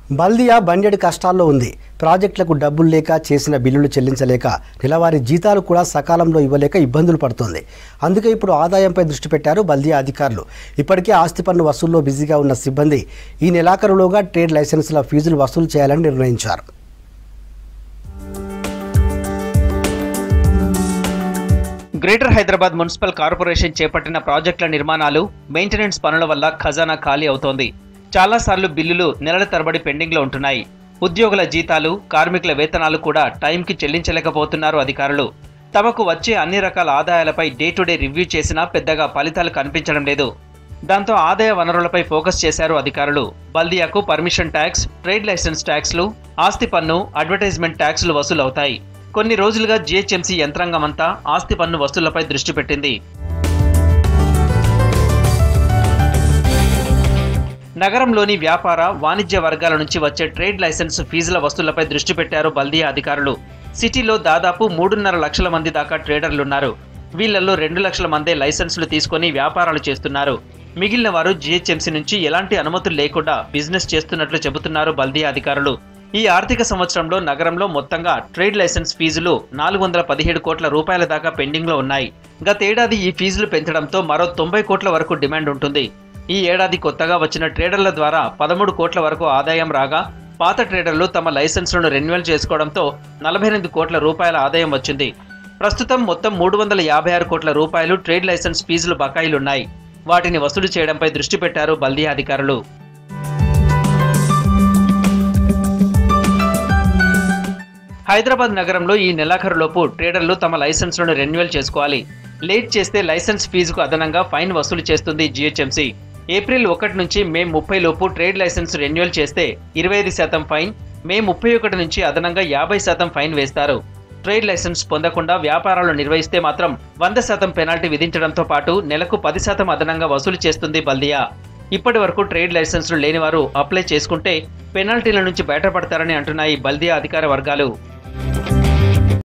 బల్దియా బండెడు కష్టాల్లో ఉంది ప్రాజెక్టులకు డబ్బులు లేక చేసిన బిల్లులు చెల్లించలేక నెలవారీ జీతాలు కూడా సకాలంలో ఇవ్వలేక ఇబ్బందులు పడుతోంది అందుకే ఇప్పుడు ఆదాయంపై దృష్టి పెట్టారు బల్దియా అధికారులు ఇప్పటికే ఆస్తి పన్ను వసూల్లో బిజీగా ఉన్న సిబ్బంది ఈ నెలాఖరులోగా ట్రేడ్ లైసెన్సుల ఫీజులు వసూలు చేయాలని నిర్ణయించారు గ్రేటర్ హైదరాబాద్ మున్సిపల్ కార్పొరేషన్ చేపట్టిన ప్రాజెక్టుల నిర్మాణాలు మెయింటెనెన్స్ పనుల వల్ల ఖజానా ఖాళీ అవుతోంది చాలాసార్లు బిల్లులు నెలల తరబడి పెండింగ్లో ఉంటున్నాయి ఉద్యోగుల జీతాలు కార్మికుల వేతనాలు కూడా టైంకి చెల్లించలేకపోతున్నారు అధికారులు తమకు వచ్చే అన్ని రకాల ఆదాయాలపై డే టు డే రివ్యూ చేసినా పెద్దగా ఫలితాలు కనిపించడం లేదు దాంతో ఆదాయ వనరులపై ఫోకస్ చేశారు అధికారులు బల్దియాకు పర్మిషన్ ట్యాక్స్ ట్రేడ్ లైసెన్స్ ట్యాక్స్లు ఆస్తి పన్ను అడ్వర్టైజ్మెంట్ ట్యాక్సులు వసూలవుతాయి కొన్ని రోజులుగా జీహెచ్ఎంసీ యంత్రాంగమంతా ఆస్తి పన్ను వసూళ్లపై దృష్టి పెట్టింది నగరంలోని వ్యాపార వాణిజ్య వర్గాల నుంచి వచ్చే ట్రేడ్ లైసెన్స్ ఫీజుల వసూళ్లపై దృష్టి పెట్టారు బల్దియా అధికారులు సిటీలో దాదాపు మూడున్నర లక్షల మంది దాకా ట్రేడర్లున్నారు వీళ్లలో రెండు లక్షల మందే లైసెన్సులు తీసుకొని వ్యాపారాలు చేస్తున్నారు మిగిలిన వారు జీహెచ్ఎంసీ నుంచి ఎలాంటి అనుమతులు లేకుండా బిజినెస్ చేస్తున్నట్లు చెబుతున్నారు బల్దియా అధికారులు ఈ ఆర్థిక సంవత్సరంలో నగరంలో మొత్తంగా ట్రేడ్ లైసెన్స్ ఫీజులు నాలుగు వందల పదిహేడు కోట్ల రూపాయల దాకా పెండింగ్లో ఉన్నాయి గతేడాది ఈ ఫీజులు పెంచడంతో మరో తొంభై కోట్ల వరకు డిమాండ్ ఉంటుంది ఈ ఏడాది కొత్తగా వచ్చిన ట్రేడర్ల ద్వారా పదమూడు కోట్ల వరకు ఆదాయం రాగా పాత ట్రేడర్లు తమ లైసెన్సులను రెన్యువల్ చేసుకోవడంతో నలభై ఎనిమిది కోట్ల రూపాయల ఆదాయం వచ్చింది ప్రస్తుతం మొత్తం మూడు వందల యాభై ఆరు కోట్ల రూపాయలు ట్రేడ్ లైసెన్స్ ఫీజులు బకాయిలున్నాయి వాటిని వసూలు చేయడంపై దృష్టి పెట్టారు బల్దియా అధికారులు హైదరాబాద్ నగరంలో ఈ నెలాఖరులోపు ట్రేడర్లు తమ లైసెన్సులను రెన్యువల్ చేసుకోవాలి లేట్ చేస్తే లైసెన్స్ ఫీజుకు అదనంగా ఫైన్ వసూలు చేస్తుంది జీహెచ్ఎంసీ ఏప్రిల్ ఒకటి నుంచి మే ముప్పై లోపు ట్రేడ్ లైసెన్స్ రెన్యువల్ చేస్తే ఇరవై ఐదు శాతం ఫైన్ మే ముప్పై ఒకటి నుంచి అదనంగా యాభై శాతం ఫైన్ వేస్తారు ట్రేడ్ లైసెన్స్ పొందకుండా వ్యాపారాలు నిర్వహిస్తే మాత్రం వంద శాతం పెనాల్టీ విధించడంతో పాటు నెలకు పది శాతం అదనంగా వసూలు చేస్తుంది బల్దియా ఇప్పటి వరకు ట్రేడ్ లైసెన్సులు లేనివారు అప్లై చేసుకుంటే పెనాల్టీల నుంచి బయటపడతారని అంటున్నాయి బల్దియా అధికార వర్గాలు